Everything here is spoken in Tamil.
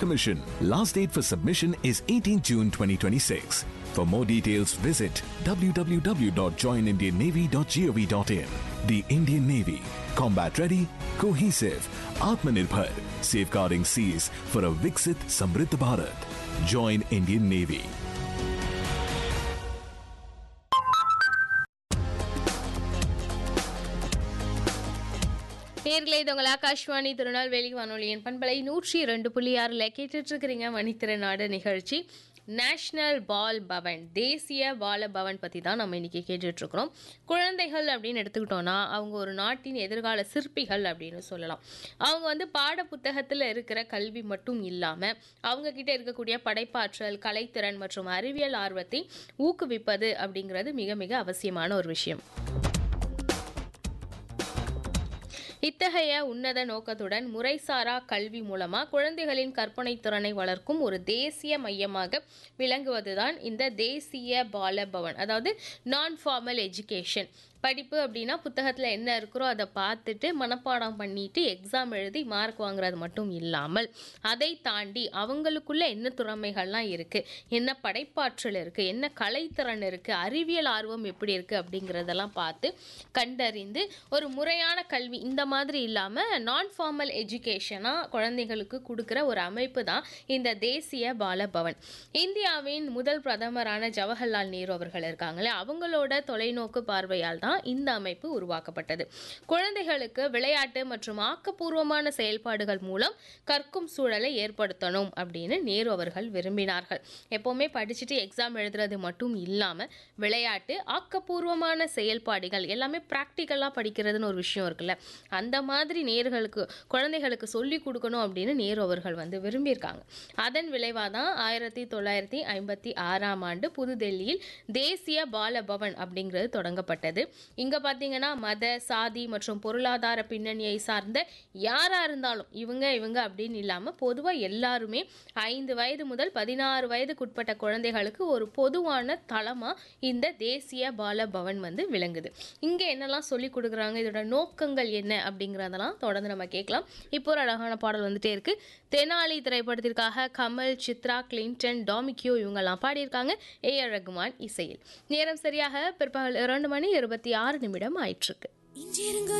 Commission. Last date for submission is 18 June 2026. For more details, visit www.joinindiannavy.gov.in. The Indian Navy. Combat ready, cohesive, Atmanirbhar. Safeguarding seas for a Viksit Samriddh Bharat. Join Indian Navy. நேர்களே இது உங்கள் ஆகாஷ்வாணி திருநெல்வேலி வானொலியின் பண்பலை நூற்றி ரெண்டு புள்ளி ஆறில் கேட்டுட்டு இருக்கிறீங்க மணித்திறனாடு நிகழ்ச்சி நேஷ்னல் பால் பவன் தேசிய பால பவன் பற்றி தான் நம்ம இன்னைக்கு கேட்டுட்டு இருக்கிறோம் குழந்தைகள் அப்படின்னு எடுத்துக்கிட்டோம்னா அவங்க ஒரு நாட்டின் எதிர்கால சிற்பிகள் அப்படின்னு சொல்லலாம் அவங்க வந்து பாட புத்தகத்தில் இருக்கிற கல்வி மட்டும் இல்லாமல் அவங்க கிட்ட இருக்கக்கூடிய படைப்பாற்றல் கலைத்திறன் மற்றும் அறிவியல் ஆர்வத்தை ஊக்குவிப்பது அப்படிங்கிறது மிக மிக அவசியமான ஒரு விஷயம் இத்தகைய உன்னத நோக்கத்துடன் முறைசாரா கல்வி மூலமா குழந்தைகளின் கற்பனை திறனை வளர்க்கும் ஒரு தேசிய மையமாக விளங்குவதுதான் இந்த தேசிய பால பவன் அதாவது நான் ஃபார்மல் எஜுகேஷன் படிப்பு அப்படின்னா புத்தகத்தில் என்ன இருக்கிறோ அதை பார்த்துட்டு மனப்பாடம் பண்ணிட்டு எக்ஸாம் எழுதி மார்க் வாங்குறது மட்டும் இல்லாமல் அதை தாண்டி அவங்களுக்குள்ள என்ன திறமைகள்லாம் இருக்குது என்ன படைப்பாற்றல் இருக்குது என்ன கலைத்திறன் இருக்குது அறிவியல் ஆர்வம் எப்படி இருக்குது அப்படிங்கிறதெல்லாம் பார்த்து கண்டறிந்து ஒரு முறையான கல்வி இந்த மாதிரி இல்லாமல் நான் ஃபார்மல் எஜுகேஷனாக குழந்தைகளுக்கு கொடுக்குற ஒரு அமைப்பு தான் இந்த தேசிய பாலபவன் இந்தியாவின் முதல் பிரதமரான ஜவஹர்லால் நேரு அவர்கள் இருக்காங்களே அவங்களோட தொலைநோக்கு பார்வையால் தான் இந்த அமைப்பு உருவாக்கப்பட்டது குழந்தைகளுக்கு விளையாட்டு மற்றும் ஆக்கப்பூர்வமான செயல்பாடுகள் மூலம் கற்கும் சூழலை ஏற்படுத்தணும் அப்படின்னு நேரு அவர்கள் விரும்பினார்கள் எப்போவுமே படிச்சுட்டு எக்ஸாம் எழுதுறது மட்டும் இல்லாமல் விளையாட்டு ஆக்கப்பூர்வமான செயல்பாடுகள் எல்லாமே ப்ராக்டிக்கலாக படிக்கிறதுன்னு ஒரு விஷயம் இருக்குல்ல அந்த மாதிரி நேர்களுக்கு குழந்தைகளுக்கு சொல்லி கொடுக்கணும் அப்படின்னு நேரு அவர்கள் வந்து விரும்பியிருக்காங்க அதன் விளைவாக தான் ஆயிரத்தி தொள்ளாயிரத்தி ஐம்பத்தி ஆறாம் ஆண்டு புதுடெல்லியில் தேசிய பாலபவன் அப்படிங்கிறது தொடங்கப்பட்டது இங்கே பார்த்தீங்கன்னா மத சாதி மற்றும் பொருளாதார பின்னணியை சார்ந்த யாராக இருந்தாலும் இவங்க இவங்க அப்படின்னு இல்லாமல் பொதுவாக எல்லாருமே ஐந்து வயது முதல் பதினாறு வயதுக்குட்பட்ட குழந்தைகளுக்கு ஒரு பொதுவான தளமாக இந்த தேசிய பால பவன் வந்து விளங்குது இங்கே என்னெல்லாம் சொல்லி கொடுக்குறாங்க இதோட நோக்கங்கள் என்ன அப்படிங்கிறதெல்லாம் தொடர்ந்து நம்ம கேட்கலாம் இப்போ ஒரு அழகான பாடல் வந்துட்டே இருக்கு தெனாலி திரைப்படத்திற்காக கமல் சித்ரா கிளின்டன் டாமிக்யோ இவங்கெல்லாம் பாடியிருக்காங்க ஏ ஆர் ரகுமான் இசையில் நேரம் சரியாக பிற்பகல் இரண்டு மணி இருபத்தி ஆறு நிமிடம் ஆயிற்றுக்கு இஞ்சிருங்க